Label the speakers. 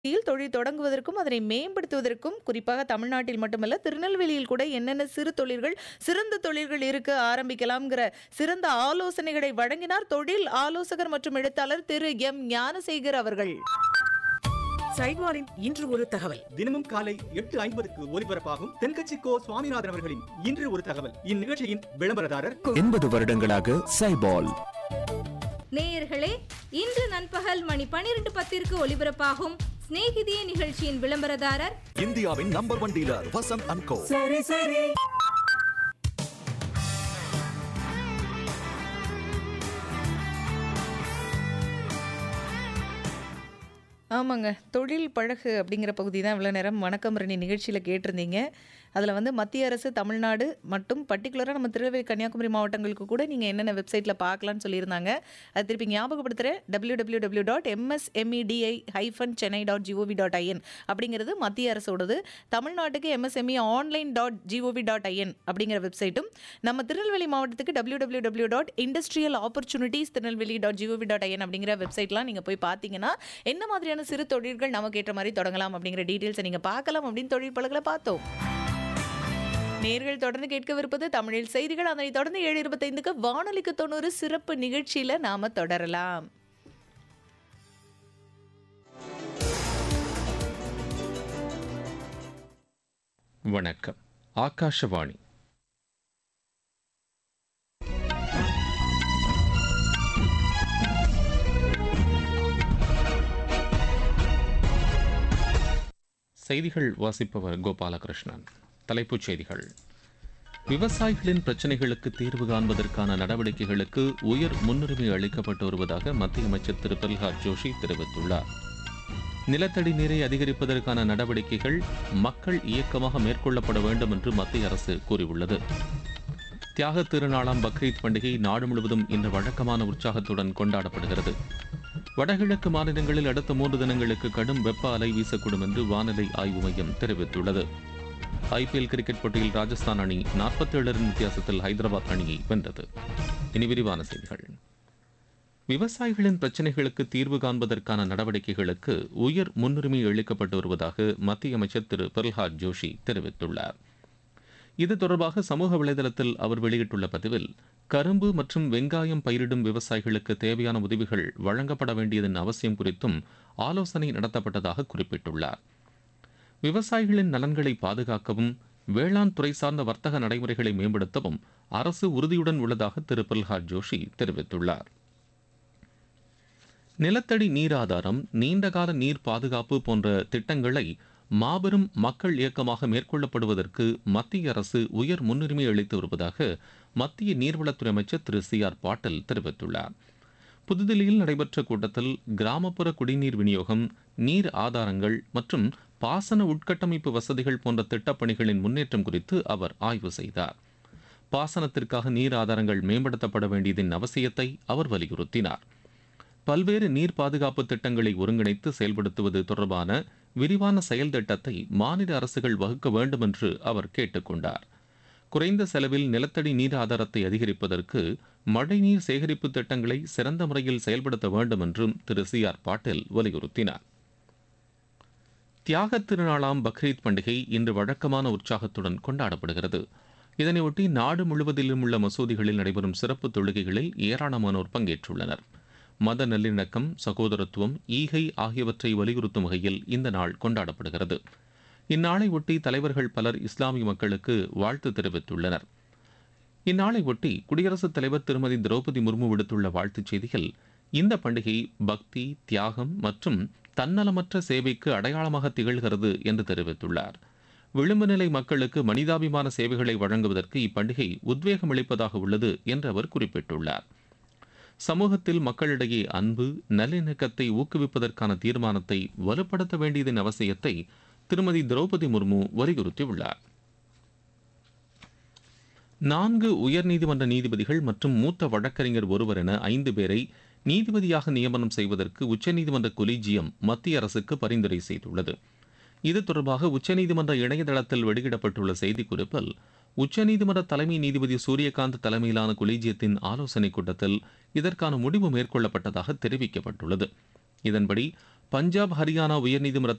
Speaker 1: யில் தொழில் தொடங்குவதற்கும், அதனை மேம்படுத்துவதற்கும், குறிப்பாக தமிழ்நாட்டில் மட்டுமல்ல, திருநெல்வேலியில் கூட என்னென்ன சிறு தொழில்கள், சிறந்த தொழில்கள் இருக்கு ஆரம்பிக்கலாம்ங்கிற சிறந்த ஆலோசனைகளை வழங்கினார் தொழில் ஆலோசகர் மற்றும் எழுத்தாளர் திரு எம் ஞானசேகர் அவர்கள்.
Speaker 2: சைட்வாரின் இன்று ஒரு தகவல்
Speaker 3: தினமும் காலை எட்டு ஐம்பதுக்கு ஒலிபரப்பாகும் தென்கட்சி கோ சுவாமிநாதன் அவர்களின் இன்று ஒரு தகவல் இந்நிகழ்ச்சியின் விளம்பரதாரர்
Speaker 4: எண்பது வருடங்களாக சைபால்
Speaker 5: நேயர்களே இன்று நண்பகல் மணி பனிரெண்டு பத்திற்கு ஒலிபரப்பாகும் சிநேகிதியே நிகழ்ச்சியின் விளம்பரதாரர்
Speaker 4: இந்தியாவின் number one dealer Vasanth and co
Speaker 1: ஆமாங்க. தொழில் பழகு அப்படிங்கிற பகுதி தான் இவ்வளோ நேரம் வணக்கம் ரணி நிகழ்ச்சியில கேட்டிருந்தீங்க. அதில வந்து மத்திய அரசு, தமிழ்நாடு மற்றும் பர்ட்டிகுலரா நம்ம திருநெல்வேலி, கன்னியாகுமரி மாவட்டங்களுக்கு கூட நீங்க என்னென்ன வெப்சைட்ல பார்க்கலாம்னு சொல்லியிருந்தாங்க. அது திருப்பி ஞாபகப்படுத்துறேன். www.msmedi-chennai.gov.in அப்படிங்கிறது மத்திய அரசோடது. தமிழ்நாட்டுக்கு MSME online dot GOV dot IN அப்படிங்கிற வெப்சைட்டும், நம்ம திருநெல்வேலி மாவட்டத்துக்கு www.industrial-opportunities திருநெல்வேலி.gov.in அப்படிங்கிற வெப்சைட்லாம் நீங்க போய் பார்த்தீங்கன்னா, என்ன மாதிரியான சிறு தொழில்கள் நமக்கு ஏற்ற மாரி தொடங்கலாம் அப்படிங்கிற டீட்டெயில்ஸ நீங்க பார்க்கலாம் அப்படின்னு தொழில் பழகுல பார்த்தோம். நேயர்கள் தொடர்ந்து கேட்கவிருப்பது தமிழில் செய்திகள். அதனைத் தொடர்ந்து 7:25க்கு வானொலிக்கு 90 சிறப்பு நிகழ்ச்சியில நாம தொடரலாம்.
Speaker 6: வணக்கம் ஆகாஷவாணி செய்திகள் வாசிப்பவர் கோபாலகிருஷ்ணன் தலைப்புச் செய்திகள் விவசாயிகளின் பிரச்சினைகளுக்கு தீர்வு காண்பதற்கான நடவடிக்கைகளுக்கு உயர் முன்னுரிமை அளிக்கப்பட்டு வருவதாக மத்திய அமைச்சர் திரு பிரல்ஹாத் ஜோஷி தெரிவித்துள்ளார் நிலத்தடி நீரை அதிகரிப்பதற்கான நடவடிக்கைகள் மக்கள் இயக்கமாக மேற்கொள்ளப்பட வேண்டும் என்று மத்திய அரசு கூறியுள்ளது தியாக திருநாளாம் பக்ரீத் பண்டிகை நாடு முழுவதும் இன்று வழக்கமான உற்சாகத்துடன் கொண்டாடப்படுகிறது வடகிழக்கு மாநிலங்களில் அடுத்த மூன்று தினங்களுக்கு கடும் வெப்ப அலை வீசக்கூடும் என்று வானிலை ஆய்வு மையம் தெரிவித்துள்ளது ஐபிஎல் கிரிக்கெட் போட்டியில் ராஜஸ்தான் அணி 47 ரன் வித்தியாசத்தில் ஹைதராபாத் அணியை வென்றது இனி விரிவான செய்திகள் விவசாயிகளின் பிரச்சினைகளுக்கு தீர்வு காண்பதற்கான நடவடிக்கைகளுக்கு உயர் முன்னுரிமை அளிக்கப்பட்டு வருவதாக மத்திய அமைச்சர் திரு பிரல்ஹாத் ஜோஷி தெரிவித்துள்ளார் இது தொடர்பாக சமூக வலைதளத்தில் அவர் வெளியிட்டுள்ள பதிவில் கரும்பு மற்றும் வெங்காயம் பயிரிடும் விவசாயிகளுக்கு தேவையான உதவிகள் வழங்கப்பட வேண்டியதன் அவசியம் குறித்தும் ஆலோசனை நடத்தப்பட்டதாக குறிப்பிட்டுள்ளார் விவசாயிகளின் நலன்களை பாதுகாக்கவும் வேளாண் துறை சார்ந்த வர்த்தக நடைமுறைகளை மேம்படுத்தவும் அரசு உறுதியுடன் உள்ளதாக திரு பிரல்ஹாத் ஜோஷி தெரிவித்துள்ளார் நிலத்தடி நீர் ஆதாரம் நீண்டகால நீர் பாதுகாப்பு போன்ற திட்டங்களை மாபெரும் மக்கள் இயக்கமாக மேற்கொள்ளப்படுவதற்கு மத்திய அரசு உயர் முன்னுரிமை அளித்து வருவதாக மத்திய நீர்வளத்துறை அமைச்சர் திரு சி ஆர் பாட்டீல் தெரிவித்துள்ளார் புதுதில்லியில் நடைபெற்ற கூட்டத்தில் கிராமப்புற குடிநீர் விநியோகம் நீர் ஆதாரங்கள் மற்றும் பாசன உட்கட்டமைப்பு வசதிகள் போன்ற திட்டப்பணிகளின் முன்னேற்றம் குறித்து அவர் ஆய்வு செய்தார் பாசனத்திற்காக நீர் ஆதாரங்கள் மேம்படுத்தப்பட வேண்டியதின் அவசியத்தை அவர் வலியுறுத்தினார் பல்வேறு நீர் பாதுகாப்பு திட்டங்களை ஒருங்கிணைத்து செயல்படுத்துவது தொடர்பான விரிவான செயல் திட்டத்தை மாநில அரசுகள் வகுக்க வேண்டும் என்று அவர் கேட்டுக்கொண்டார் குறைந்த செலவில் நிலத்தடி நீர் ஆதாரத்தை அதிகரிப்பதற்கு மழைநீர் சேகரிப்பு திட்டங்களை சிறந்த முறையில் செயல்படுத்த வேண்டும் என்றும் திரு சி ஆர் பாட்டீல் வலியுறுத்தினார் தியாகத் திருநாளாம் பக்ரீத் பண்டிகை இன்று வழக்கமான உற்சாகத்துடன் கொண்டாடப்படுகிறது இதனையொட்டி நாடு முழுவதிலும் உள்ள மசூதிகளில் நடைபெறும் சிறப்பு தொழுகைகளில் ஏராளமானோர் பங்கேற்றுள்ளனர் மத நல்லிணக்கம் சகோதரத்துவம் ஈகை ஆகியவற்றை வலியுறுத்தும் வகையில் இந்த நாள் கொண்டாடப்படுகிறது இந்நாளை ஒட்டி தலைவர்கள் பலர் இஸ்லாமிய மக்களுக்கு வாழ்த்து தெரிவித்துள்ளனர் இந்நாளை ஒட்டி குடியரசுத் தலைவர் திருமதி திரௌபதி முர்மு விடுத்துள்ள வாழ்த்துச் செய்தியில் இந்த பண்டிகை பக்தி தியாகம் மற்றும் தன்னலமற்ற சேவைக்கு அடையாளமாக திகழ்கிறது என்று தெரிவித்துள்ளார் விளிம்பு நிலை மக்களுக்கு மனிதாபிமான சேவைகளை வழங்குவதற்கு இப்பண்டிகை உத்வேகம் அளிப்பதாக உள்ளது என்று அவர் குறிப்பிட்டுள்ளார் சமூகத்தில் மக்களிடையே அன்பு நல்லிணக்கத்தை ஊக்குவிப்பதற்கான தீர்மானத்தை வலுப்படுத்த வேண்டியதன் அவசியத்தை திருமதி திரௌபதி முர்மு வலியுறுத்தியுள்ளார் நான்கு உயர்நீதிமன்ற நீதிபதிகள் மற்றும் மூத்த வழக்கறிஞர் ஒருவர் என ஐந்து பேரை நீதிபதியாக நியமனம் செய்வதற்கு உச்சநீதிமன்ற கொலீஜியம் மத்திய அரசுக்கு பரிந்துரை செய்துள்ளது இது தொடர்பாக உச்சநீதிமன்ற இணையதளத்தில் வெளியிடப்பட்டுள்ள செய்திக்குறிப்பில் உச்சநீதிமன்ற தலைமை நீதிபதி சூரியகாந்த் தலைமையிலான கொலீஜியத்தின் ஆலோசனைக் கூட்டத்தில் இதற்கான முடிவு மேற்கொள்ளப்பட்டதாக தெரிவிக்கப்பட்டுள்ளது இதன்படி பஞ்சாப் ஹரியானா உயர்நீதிமன்ற